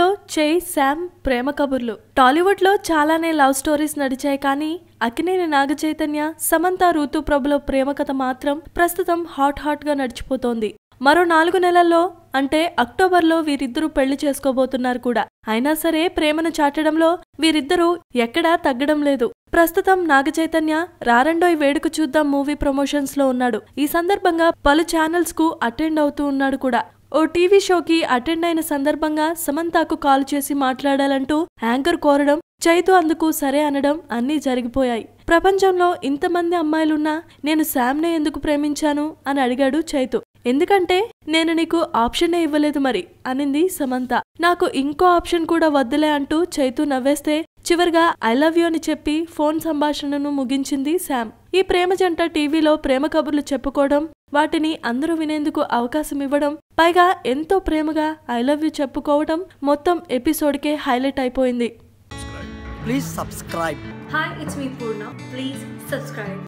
చేయి శామ్ ప్రేమ కబుర్లు టాలీవుడ్ లో చాలానే లవ్ స్టోరీస్ నడిచాయి కానీ అక్కినేని నాగ చైతన్య సమంత ఋతు ప్రభుల ప్రేమ కథ మాత్రం ప్రస్తుతం హాట్ హాట్ గా నడిచిపోతోంది మరో నాలుగు నెలల్లో అంటే అక్టోబర్లో వీరిద్దరూ పెళ్లి చేసుకోబోతున్నారు కూడా అయినా సరే ప్రేమను చాటడంలో వీరిద్దరూ ఎక్కడా తగ్గడం లేదు ప్రస్తుతం నాగ చైతన్య రారండోయ్ వేడుక చూద్దాం మూవీ ప్రమోషన్స్ లో ఉన్నాడు ఈ సందర్భంగా పలు ఛానల్స్ కు అటెండ్ అవుతూ ఉన్నాడు కూడా ఓ టీవీ షోకి అటెండ్ అయిన సందర్భంగా సమంతకు కాల్ చేసి మాట్లాడాలంటూ యాంకర్ కోరడం చైతు అందుకు సరే అనడం అన్నీ జరిగిపోయాయి ప్రపంచంలో ఇంతమంది అమ్మాయిలున్నా నేను శామ్నే ఎందుకు ప్రేమించాను అని అడిగాడు చైతు ఎందుకంటే నేను నీకు ఆప్షనే ఇవ్వలేదు మరి అనింది సమంత నాకు ఇంకో ఆప్షన్ కూడా వద్దులే అంటూ చైతు నవ్వేస్తే చివరిగా ఐ లవ్ యూ అని చెప్పి ఫోన్ సంభాషణను ముగించింది శామ్ ఈ ప్రేమ జంట టీవీలో ప్రేమ కబుర్లు చెప్పుకోవడం వాటిని అందరూ వినేందుకు అవకాశం ఇవ్వడం పైగా ఎంతో ప్రేమగా ఐ లవ్ యూ చెప్పుకోవడం మొత్తం ఎపిసోడ్కే హైలైట్ అయిపోయింది Please subscribe. Hi, it's me Purna. Please subscribe.